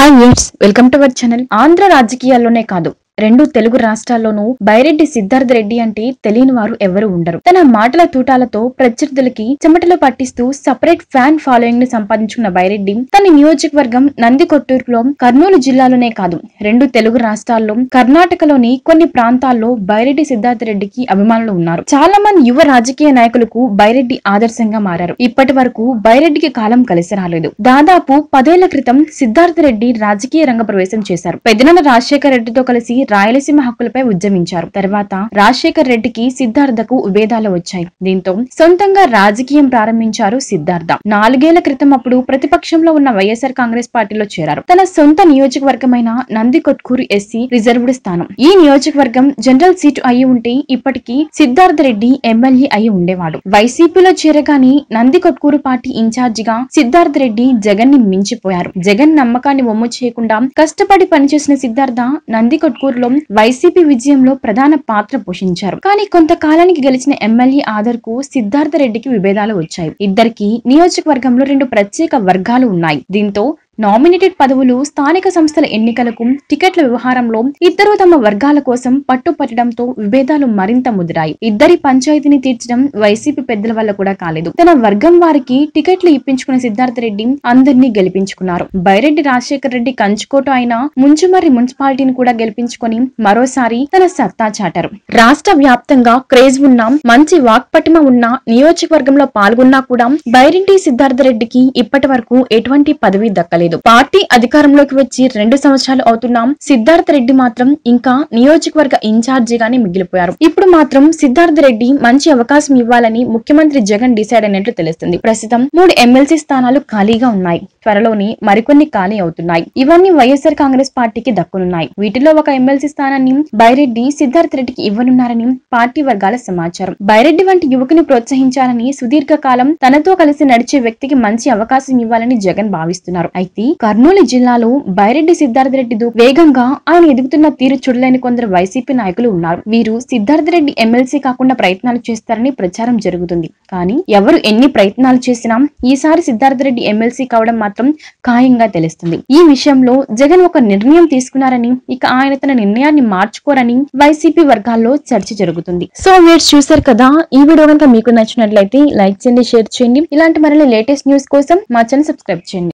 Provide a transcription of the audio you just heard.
hi viewers welcome to our channel Andhra రాజకీయాల్లోనే కాదు రెండు తెలుగు రాష్ట్రాల్లోనూ బైరెడ్డి సిద్ధార్థ రెడ్డి అంటే తెలియని వారు ఎవరు ఉండరు తన మాటల తూటాలతో ప్రత్యర్థులకి చెమటలు పట్టిస్తూ సపరేట్ ఫ్యాన్ ఫాలోయింగ్ ని సంపాదించుకున్న బైరెడ్డి తన నియోజకవర్గం నందికొట్టూరులో కర్నూలు జిల్లాలోనే కాదు రెండు తెలుగు రాష్ట్రాల్లో కర్ణాటకలోని కొన్ని ప్రాంతాల్లో బైరెడ్డి సిద్ధార్థ రెడ్డికి అభిమానులు ఉన్నారు చాలా మంది యువ రాజకీయ నాయకులకు బైరెడ్డి ఆదర్శంగా మారారు ఇప్పటి వరకు బైరెడ్డికి కాలం కలిసి రాలేదు దాదాపు పదేళ్ల క్రితం సిద్ధార్థ రెడ్డి రాజకీయ రంగ ప్రవేశం చేశారు పెద్దనన్న రాజశేఖర రెడ్డితో కలిసి రాయలసీమ హక్కులపై ఉద్యమించారు తర్వాత రాజశేఖర్ రెడ్డికి సిద్ధార్థకు విభేదాలు వచ్చాయి దీంతో సొంతంగా రాజకీయం ప్రారంభించారు సిద్ధార్థ నాలుగేళ్ల క్రితం అప్పుడు ప్రతిపక్షంలో ఉన్న వైఎస్ఆర్ కాంగ్రెస్ పార్టీలో చేరారు తన సొంత నియోజకవర్గమైన నందికొట్కూరు ఎస్సీ రిజర్వ్డ్ స్థానం ఈ నియోజకవర్గం జనరల్ సీటు అయి ఉంటే ఇప్పటికీ సిద్ధార్థ రెడ్డి ఎమ్మెల్యే అయి ఉండేవాడు వైసీపీలో చేరగానే నందికొట్కూరు పార్టీ ఇన్ఛార్జిగా సిద్ధార్థ రెడ్డి జగన్ ని మించిపోయారు జగన్ నమ్మకాన్ని ఒమ్ము చేయకుండా కష్టపడి పనిచేసిన సిద్ధార్థ నందికొట్కూరులో వైసీపీ విజయంలో ప్రధాన పాత్ర పోషించారు కానీ కొంతకాలానికి గెలిచిన ఎమ్మెల్యే ఆదర్ కు సిద్ధార్థ రెడ్డికి విభేదాలు వచ్చాయి ఇద్దరికి నియోజకవర్గంలో రెండు ప్రత్యేక వర్గాలు ఉన్నాయి దీంతో నామినేటెడ్ పదవులు స్థానిక సంస్థల ఎన్నికలకు టికెట్ల వ్యవహారంలో ఇద్దరు తమ వర్గాల కోసం పట్టుపట్టడంతో విభేదాలు మరింత ముదిరాయి ఇద్దరి పంచాయతీని తీర్చడం వైసీపీ పెద్దల వల్ల కూడా కాలేదు తన వర్గం వారికి టికెట్లు ఇప్పించుకున్న సిద్ధార్థ రెడ్డి అందరినీ గెలిపించుకున్నారు బైరెడ్డి రాజశేఖర రెడ్డి కంచుకోట అయిన ముంచుమర్రి మున్సిపాలిటీని కూడా గెలిపించుకొని మరోసారి తన సత్తా చాటారు రాష్ట్ర వ్యాప్తంగా క్రేజ్ ఉన్న మంచి వాక్పటిమ ఉన్న నియోజకవర్గంలో పాల్గొన్నా కూడా బైరెడ్డి సిద్ధార్థ రెడ్డికి ఇప్పటి వరకు ఎటువంటి పదవి దక్కలేదు పార్టీ అధికారంలోకి వచ్చి రెండు సంవత్సరాలు అవుతున్నా సిద్ధార్థ రెడ్డి మాత్రం ఇంకా నియోజకవర్గ ఇన్ఛార్జిగానే మిగిలిపోయారు ఇప్పుడు మాత్రం సిద్ధార్థ రెడ్డి మంచి అవకాశం ఇవ్వాలని ముఖ్యమంత్రి జగన్ డిసైడ్ అయినట్లు తెలుస్తుంది ప్రస్తుతం మూడు ఎమ్మెల్సీ స్థానాలు ఖాళీగా ఉన్నాయి త్వరలోనే మరికొన్ని ఖాళీ అవుతున్నాయి ఇవన్నీ వైఎస్ఆర్ కాంగ్రెస్ పార్టీకి దక్కనున్నాయి వీటిలో ఒక ఎమ్మెల్సీ స్థానాన్ని బైరెడ్డి సిద్ధార్థ రెడ్డికి ఇవ్వనున్నారని పార్టీ వర్గాల సమాచారం బైరెడ్డి వంటి యువకుని ప్రోత్సహించాలని సుదీర్ఘ కాలం తనతో కలిసి నడిచే వ్యక్తికి మంచి అవకాశం ఇవ్వాలని జగన్ భావిస్తున్నారు అయితే కర్నూలు జిల్లాలో బైరెడ్డి సిద్ధార్థ రెడ్డి దూ- వేగంగా ఆయన ఎదుగుతున్న తీరు చూడలేని కొందరు వైసీపీ నాయకులు ఉన్నారు వీరు సిద్ధార్థ రెడ్డి ఎమ్మెల్సీ కాకుండా ప్రయత్నాలు చేస్తారని ప్రచారం జరుగుతుంది కానీ ఎవరు ఎన్ని ప్రయత్నాలు చేసినా ఈసారి సిద్ధార్థ రెడ్డి ఎమ్మెల్సీ కావడం మాత్రం ఖాయంగా తెలుస్తుంది ఈ విషయంలో జగన్ ఒక నిర్ణయం తీసుకున్నారని ఇక ఆయన తన నిర్ణయాన్ని మార్చుకోరని వైసీపీ వర్గాల్లో చర్చ జరుగుతుంది సో మీరు చూసారు కదా ఈ వీడియో కనుక మీకు నచ్చినట్లయితే లైక్ చేయండి షేర్ చేయండి ఇలాంటి మరిన్ని లేటెస్ట్ న్యూస్ కోసం మా ఛానల్ సబ్స్క్రైబ్ చేయండి